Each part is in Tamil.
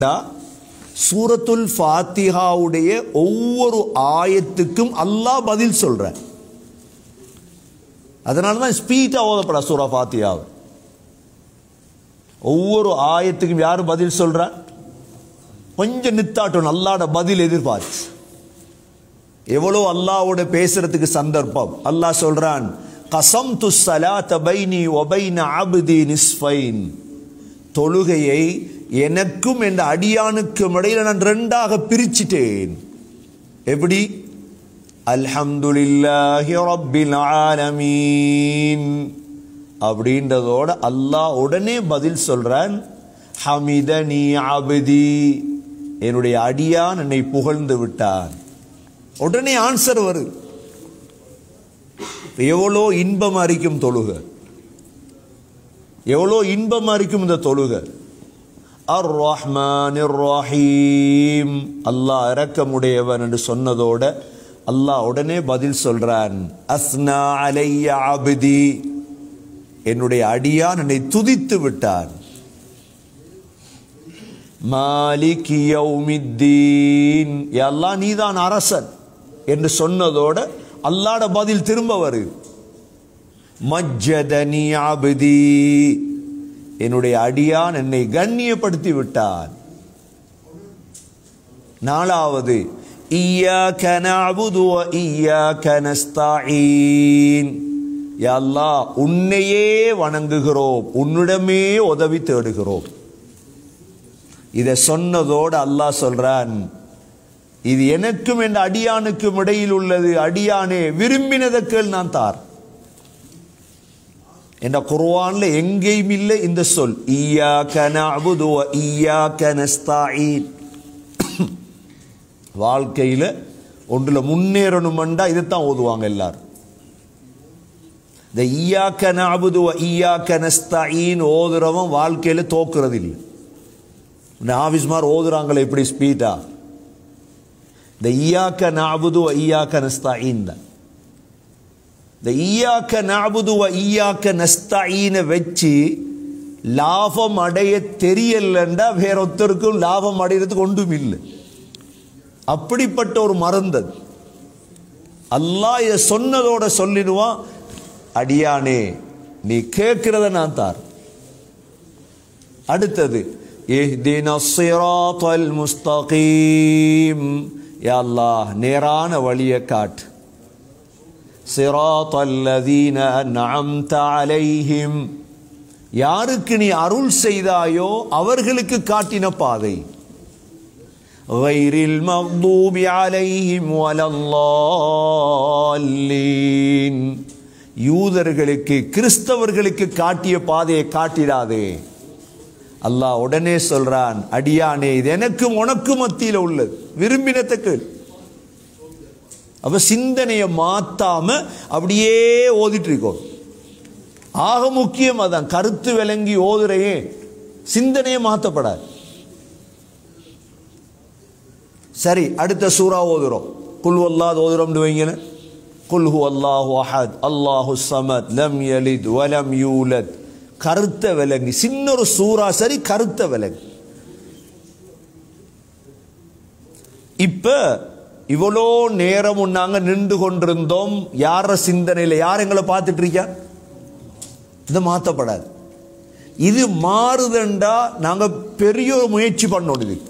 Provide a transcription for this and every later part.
சூரத்துல் ஃபாத்திஹாவுடைய ஒவ்வொரு ஆயத்துக்கும் அல்லாஹ் பதில் சொல்ற அதனால தான் ஸ்பீட்டாக ஓதப்பட சூரா ஃபாத்தியாவை ஒவ்வொரு ஆயத்துக்கும் யார் பதில் சொல்றா கொஞ்சம் நித்தாட்டும் அல்லாட பதில் எதிர்பார்த்து எவ்வளோ அல்லாவோட பேசுறதுக்கு சந்தர்ப்பம் அல்லாஹ் சொல்றான் கசம் து சலாத்த பைனி ஒபைன அபுதி நிஸ்ஃபைன் தொழுகையை எனக்கும் என்ற அடியானுக்கும் இடையில நான் ரெண்டாக பிரிச்சிட்டேன் எப்படி அல்ஹம்துலில்லாஹி ரப்பில் ஆலமீன் அப்படின்றதோட அல்லாஹ் உடனே பதில் சொல்றான் ஹமிதனி அபதி என்னுடைய அடியான் என்னை புகழ்ந்து விட்டான் உடனே ஆன்சர் வருது எவ்வளோ இன்பமா இருக்கும் தொழுகை எவ்வளோ இன்பமா இருக்கும் இந்த தொழுகை அர் ரஹ்மான் ரஹீம் அல்லாஹ் இரக்கமுடையவன் என்று சொன்னதோட அல்லாஹ் உடனே பதில் சொல்றான் அஸ்னா அலைய அபதி என்னுடைய அடியான் என்னை துதித்து விட்டான் மாலிக் யௌமித்தீன் அல்லாஹ் நீதான் அரசன் என்று சொன்னதோட அல்லாட பதில் திரும்ப வருது மஜ்ஜதனி அபதி என்னுடைய அடியான் என்னை கண்ணியப்படுத்தி விட்டான் நாலாவது இய்யாக்க நஅபுது வ இய்யாக்க நஸ்தஈன் யா அல்லாஹ் உன்னையே வணங்குகிறோம் உன்னிடமே உதவி தேடுகிறோம் இதை சொன்னதோடு அல்லாஹ் சொல்றான் இது எனக்கும் என்ற அடியானுக்கும் இடையில் உள்ளது அடியானே விரும்பினதற்குள் நான் தார் என்ற குர்ஆன்ல எங்கேயும் இல்லை இந்த சொல் ஈயாக்க நஅபுது வ ஈயாக்க நஸ்தஈன் வாழ்க்கையில ஒன்றுல முன்னேறணுமெண்டா இதைத்தான் ஓதுவாங்க எல்லாரும் இந்த ஈயாக்க நஅபுது வ ஈயாக்க நஸ்தஈன் ஓதுறவன் வாழ்க்கையில தோக்குறது இல்லை இந்த ஆஃபீஸ்மார் ஓதுறாங்களே எப்படி ஸ்பீடா இந்த ஈயாக்க நஅபுது வ ஈயாக்க நஸ்தஈன் தான் இந்த ஈயாக்க நாபுது வ ஈயாக்க நஸ்தஈனை வச்சு லாபம் அடைய தெரியலண்டா வேற ஒருத்தருக்கும் லாபம் அடைகிறதுக்கு ஒன்றும் இல்லை அப்படிப்பட்ட ஒரு மருந்தது அல்லாஹ் இதை சொன்னதோட சொல்லிடுவான் அடியானே நீ கேட்கிறத நான் தார் அடுத்தது இஹ்தின ஸிராத்தல் முஸ்தகீம் யா அல்லாஹ் நேரான வழியை காட்டு صراط الذين أنعمت عليهم யாருக்கு நீ அருள் செய்தாயோ அவர்களுக்கு காட்டின பாதை غير المغضوب عليهم ولا الضالين யூதர்களுக்கு கிறிஸ்தவர்களுக்கு காட்டிய பாதையை காட்டிடாதே அல்லாஹ் உடனே சொல்றான் அடியானே இது எனக்கும் உனக்கும் மத்தியில் உள்ளது விரும்பினத்துக்கு அப்ப சிந்தனையை மாத்தாம அப்படியே ஓதிட்டு இருக்கோம் ஆக முக்கியம் அதான் கருத்து விளங்கி ஓதுறையே சிந்தனையை மாத்தப்படாது சரி அடுத்த சூறா ஓதுறோம் குல் அல்லாஹ் ஓதுறோம்னு வைங்க குல் ஹு அல்லாஹு அஹத் அல்லாஹு சமத் லம் யலித் வலம் யூலத் கருத்த விலங்கி சின்ன ஒரு சூறா சரி கருத்த விலங்கி இப்ப இவ்வளோ நேரம் நாங்க நின்று கொண்டிருந்தோம் யார சிந்தனையில் யார் எங்களை பார்த்துட்டு இருக்கா இதை மாற்றப்படாது இது மாறுதண்டா நாங்க பெரிய ஒரு முயற்சி பண்ணணும் இது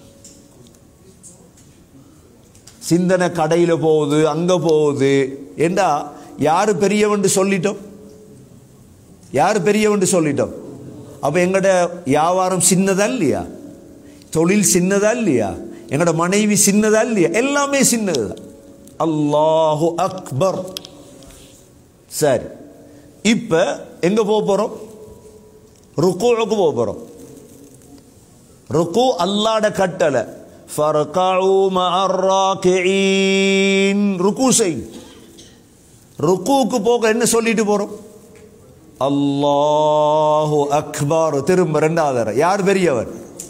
சிந்தனை கடையில போகுது அங்க போகுது என்றா யாரு பெரியவன் சொல்லிட்டோம் யார் பெரியவன் சொல்லிட்டோம் அப்ப எங்கட வியாபாரம் சின்னதா இல்லையா தொழில் சின்னதா இல்லையா எங்களோட மனைவி சின்னதா இல்லையா எல்லாமே சின்னதுதான் அல்லாஹு அக்பர் சரி இப்ப எங்க போக போறோம் ருக்குவுக்கு போக போறோம் ருக்கு அல்லாட கட்டளை ஃபர்கஉ மஅர் ராக்கிஈன் ருக்கு செய் ருக்குவுக்கு போக என்ன சொல்லிட்டு போறோம் அல்லாஹு அக்பர் திரும்ப ரெண்டாவது தடவை. யார் பெரியவர்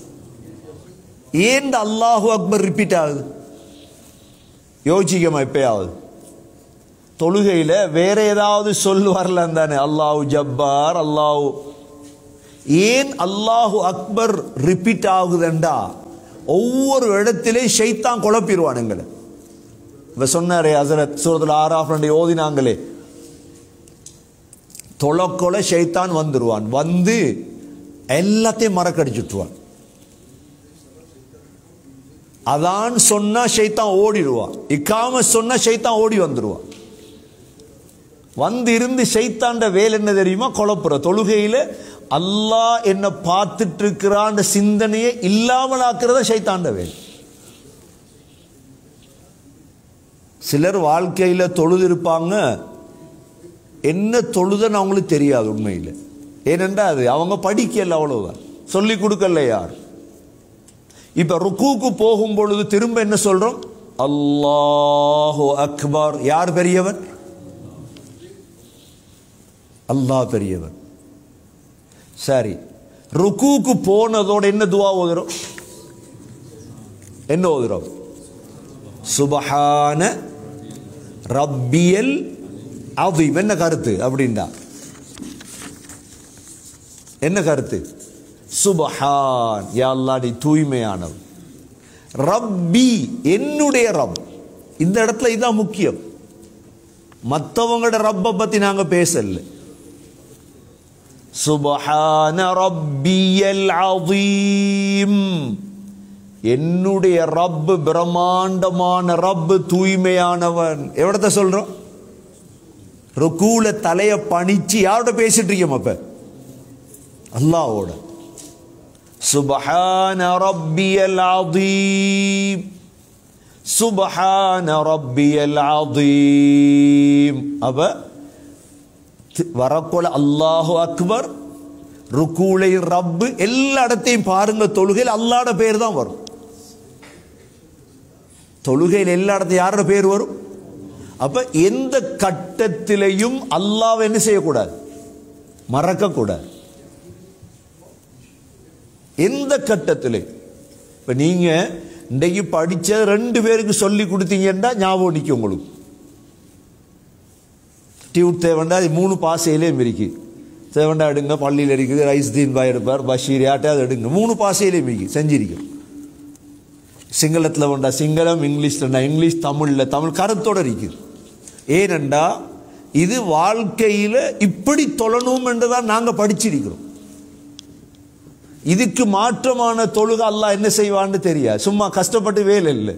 ஏன் அல்லாஹு அக்பர் ரிப்பீட் ஆகுது யோசிக்கமா எப்பயாவது தொழுகையில வேற ஏதாவது சொல் வரலாம் தானே அல்லாஹு ஜப்பார் அல்லாஹு ஏன் அல்லாஹு அக்பர் ரிப்பீட் ஆகுதுண்டா ஒவ்வொரு இடத்திலையும் ஷைத்தான் குழப்பிடுவான் எங்களை இப்ப சொன்னாரே ஹசரத் சூரத்தில் ஆறாஃப் ரெண்டு ஓதினாங்களே தொலைக்கொலை ஷைத்தான் வந்துருவான் வந்து எல்லாத்தையும் மறக்கடிச்சுட்டுருவான் அதான் சொன்னா ஷைத்தான் ஓடிடுவான் இக்காம சொன்னா ஷைத்தான் ஓடி வந்துடுவான் வந்து இருந்து ஷைத்தாண்ட வேலை என்ன தெரியுமா குழப்புற தொழுகையில அல்லாஹ் என்ன பார்த்துட்டு இருக்கிறான்ற சிந்தனையை இல்லாமல் ஆக்குறத ஷைத்தாண்ட வேலை சிலர் வாழ்க்கையில தொழுது இருப்பாங்க என்ன தொழுதுன்னு அவங்களுக்கு தெரியாது உண்மையில் ஏனென்றா அது அவங்க படிக்கல அவ்வளவுதான் சொல்லி கொடுக்கல யார் இப்ப ருக்குக்கு போகும் பொழுது திரும்ப என்ன சொல்றோம் அல்லாஹு அக்பர் யார் பெரியவன் அல்லாஹ் பெரியவன் சரி ருக்குக்கு போனதோட என்ன துவா ஓதுறோம் என்ன ஓதுறோம் சுபஹான ரப்பியல் அதீம் என்ன கருத்து அப்படின்டா என்ன கருத்து சுபஹான் யா அல்லாஹ் நீ தூய்மையானவன் ரப்பி என்னுடைய ரப் இந்த இடத்துல இதான் முக்கியம் மற்றவங்களோட ரப்பை பத்தி நாங்க பேசல சுபஹான ரப்பியல் அதீம் என்னுடைய ரப்பு பிரம்மாண்டமான ரப்பு தூய்மையானவன் எவ்வளத்த சொல்றோம் ருக்கூல தலைய பணிச்சு யாரோட பேசிட்டு இருக்கோம் அப்ப அல்லாவோட சுபஹான ரப்பியல் அதீம் சுபஹான ரப்பியல் அதீம் அப்ப தி- வரக்கொல அல்லாஹு அக்பர் ருக்கூலை ரப்பு எல்லா இடத்தையும் பாருங்க தொழுகையில் அல்லாட பேர் தான் வரும் தொழுகையில் எல்லா இடத்தையும் யாரோட பேர் வரும் அப்ப எந்த கட்டத்திலையும் அல்லாஹ் என்ன செய்யக்கூடாது மறக்கக்கூடாது எந்த கட்டத்திலே இப்ப நீங்க இன்றைக்கு படிச்ச ரெண்டு பேருக்கு சொல்லி கொடுத்தீங்கன்னா ஞாபகம் நிற்கும் உங்களுக்கு டியூட் தேவண்டா அது மூணு பாசையிலேயும் இருக்கு தேவண்டா எடுங்க பள்ளியில் இருக்குது ரைஸ் தீன் பாய் எடுப்பார் பஷீர் யாட்டையாவது எடுங்க மூணு பாசையிலேயும் இருக்கு செஞ்சிருக்கும் சிங்களத்தில் வேண்டா சிங்களம் இங்கிலீஷ்லண்டா இங்கிலீஷ் தமிழில் தமிழ் கருத்தோட இருக்குது ஏனெண்டா இது வாழ்க்கையில் இப்படி தொழணும் என்று தான் நாங்கள் படிச்சிருக்கிறோம் இதுக்கு மாற்றமான தொழுகை அல்லாஹ் என்ன செய்வான்னு தெரியாது சும்மா கஷ்டப்பட்டு வேலை இல்லை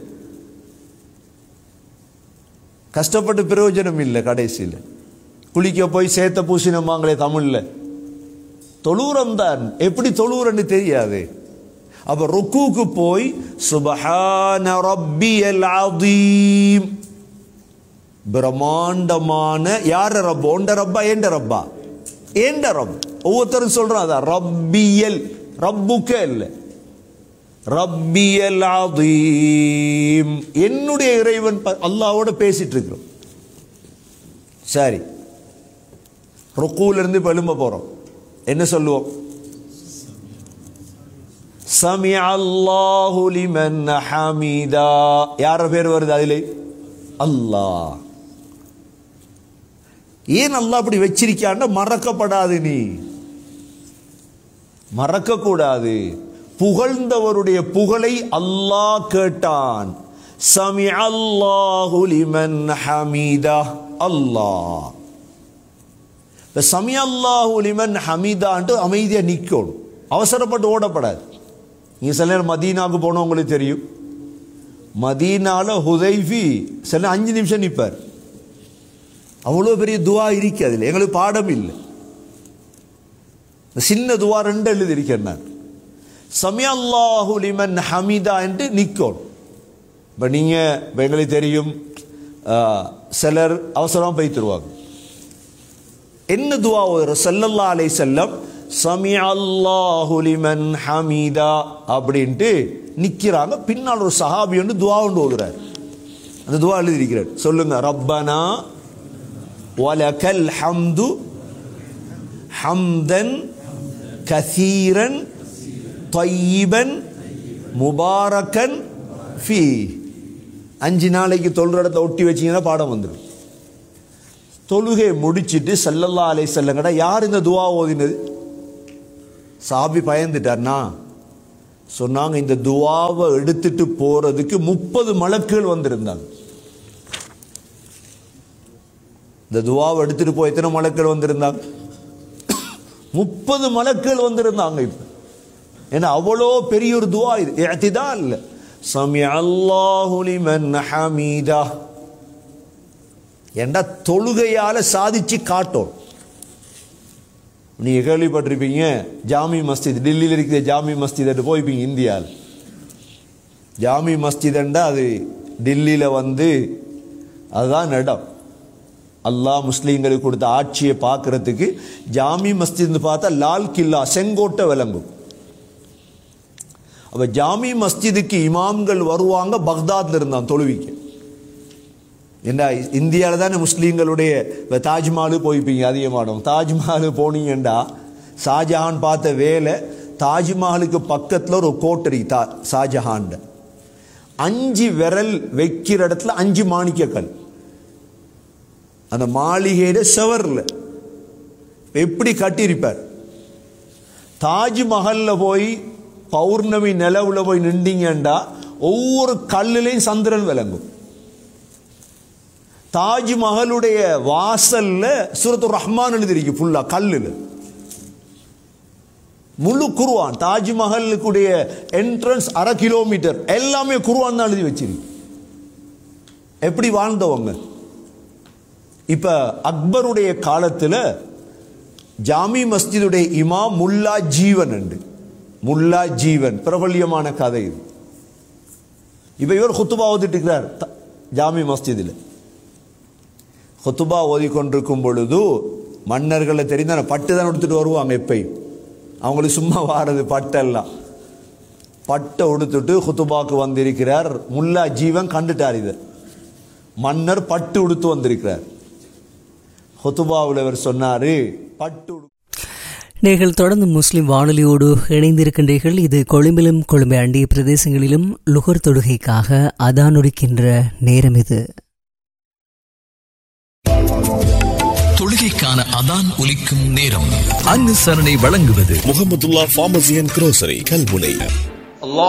கஷ்டப்பட்டு பிரயோஜனம் இல்லை கடைசியில் குளிக்க போய் சேத்த பூசினமாங்களே தமிழ்ல தொழுவுரம் தான் எப்படி தொழுவுறன்னு தெரியாது அப்ப ருக்குக்கு போய் சுபஹான ரப்பியல் அதீம் பிரம்மாண்டமான யார ரப்பா ஒண்ட ரப்பா ஏண்ட ரப்பா ஏண்ட ரப் ஒவ்வொருத்தரும் சொல்றான் அதான் ரப்பியல் ரப்புக்க இல்லை ரப்பியல் அதீம் என்னுடைய இறைவன் ப- அல்லாஹ்வோட பேசிட்டு இருக்கிறோம் சரி ருக்கூல இருந்து இப்ப எழும்ப போறோம் என்ன சொல்லுவோம் சமி அல்லாஹு லிமன் ஹமீதா யார பேர் வருது அதிலே அல்லாஹ் ஏன் அல்லாஹ் அப்படி வச்சிருக்கான்னா மறக்கப்படாது நீ மறக்க கூடாது புகழ்ந்தவருடைய புகழை அல்லாஹ் கேட்டான் சமி அல்லாஹு லிமன் ஹமீதா அல்லாஹ் இந்த சமி அல்லாஹு லிமன் ஹமீதான்ட்டு அமைதியா நிக்கணும் அவசரப்பட்டு ஓடப்படாது நீங்க சில நேரம் மதீனாவுக்கு போனோம் உங்களுக்கு தெரியும் மதீனால ஹுதைஃபி சில அஞ்சு நிமிஷம் நிப்பார் அவ்வளோ பெரிய துவா இருக்கு அதில் எங்களுக்கு பாடம் இல்லை இந்த சின்ன துவா ரெண்டு எழுதி இருக்கேன் நான் சமி அல்லாஹு லிமன் ஹமீதா என்று நிற்கணும் இப்போ நீங்கள் இப்போ எங்களுக்கு தெரியும் ஆ, சிலர் அவசரமாக போய் தருவாங்க என்ன துவா ஓதுற சல்லல்லா அலை செல்லம் சமி அல்லாஹு லிமன் ஹமீதா அப்படின்ட்டு நிக்கிறாங்க பின்னால் ஒரு சஹாபி வந்து துவா ஒன்று ஓதுறார் அந்த துவா எழுதியிருக்கிறார் சொல்லுங்க ரப்பனா வலகல் ஹம்து ஹம்தன் கசீரன் தொய்யிபன் முபாரக்கன் ஃபீ அஞ்சு நாளைக்கு தொழுற இடத்துல ஒட்டி வச்சீங்கன்னா பாடம் வந்துடும் தொழுகை முடிச்சிட்டு சல்லல்லா அலை செல்லங்கடா யார் இந்த துவா ஓதினது சாபி பயந்துட்டார்னா சொன்னாங்க இந்த துவாவை எடுத்துட்டு போறதுக்கு முப்பது மலக்குகள் வந்திருந்தாங்க இந்த துவாவை எடுத்துட்டு போய் எத்தனை மலக்கள் வந்திருந்தாங்க முப்பது மலக்கள் வந்திருந்தாங்க இப்ப ஏன்னா அவ்வளோ பெரிய ஒரு துவா இது இஅ்திதால் இல்ல சமி அல்லாஹு லிமன் ஹமீதா ஏண்டா தொழுகையால சாதிச்சு காட்டும் நீங்க கேள்விப்பட்டிருப்பீங்க ஜாமி மஸ்ஜித் டெல்லியில் இருக்கிற ஜாமி மஸ்ஜித் போய்ப்பீங்க இந்தியாவில் ஜாமி மஸ்ஜிதண்டா அது டெல்லியில் வந்து அதுதான் இடம் அல்லாஹ் முஸ்லீம்களுக்கு கொடுத்த ஆட்சியை பார்க்கறதுக்கு ஜாமி மஸ்ஜித்னு பார்த்தா லால் கில்லா செங்கோட்டை விளங்கும் அப்ப ஜாமி மஸ்ஜிதுக்கு இமாம்கள் வருவாங்க பக்தாத்ல இருந்தான் தொழுவிக்கு என்ன இந்தியாவில் தானே முஸ்லீம்களுடைய இப்ப தாஜ்மஹால் போய்ப்பீங்க அதிகமானோம் தாஜ்மஹால் போனீங்கண்டா ஷாஜஹான் பார்த்த வேலை தாஜ்மஹாலுக்கு பக்கத்தில் ஒரு கோட்டரி தா ஷாஜஹான் அஞ்சு விரல் வைக்கிற இடத்துல அஞ்சு மாணிக்கக்கல் அந்த மாளிகையில செவர்ல எப்படி கட்டியிருப்பார் தாஜ்மஹல்ல போய் பௌர்ணமி நிலவுல போய் நின்றீங்கண்டா ஒவ்வொரு கல்லுலையும் சந்திரன் விளங்கும் தாஜ்மஹலுடைய வாசல்ல சூரத்து ரஹ்மான் எழுதிருக்கு ஃபுல்லா கல்லுல முழு குருவான் தாஜ்மஹலுக்குடைய என்ட்ரன்ஸ் அரை கிலோமீட்டர் எல்லாமே குருவான் தான் எழுதி வச்சிருக்கு எப்படி வாழ்ந்தவங்க இப்ப அக்பருடைய காலத்துல ஜாமி மஸ்ஜிதுடைய இமாம் முல்லா ஜீவன் உண்டு முல்லா ஜீவன் பிரபல்யமான கதை இது இப்ப இவர் ஹுத்துபா ஓதிட்டு இருக்கிறார் த- ஜாமி மஸ்ஜிதில் ஹுத்துபா ஓதிக்கொண்டிருக்கும் பொழுது மன்னர்களை தெரிந்த பட்டு தான் எடுத்துட்டு வருவாங்க எப்பயும் அவங்களுக்கு சும்மா வாரது பட்டெல்லாம் பட்டை உடுத்துட்டு ஹுத்துபாக்கு வந்திருக்கிறார் முல்லா ஜீவன் கண்டுட்டார் இதை மன்னர் பட்டு உடுத்து வந்திருக்கிறார் ஹுத்துபாவில் இவர் சொன்னாரு பட்டு உடு நீங்கள் தொடர்ந்து முஸ்லிம் வானொலியோடு இணைந்திருக்கின்றீர்கள் இது கொழும்பிலும் கொழும்பை அண்டிய பிரதேசங்களிலும் லுகர் தொடுகைக்காக அதானொடுக்கின்ற நேரம் இது தொழுகைக்கான அதான் ஒலிக்கும் நேரம் அனுசரணை வழங்குவது Mohamadulla pharmacy and grocery Kalmunai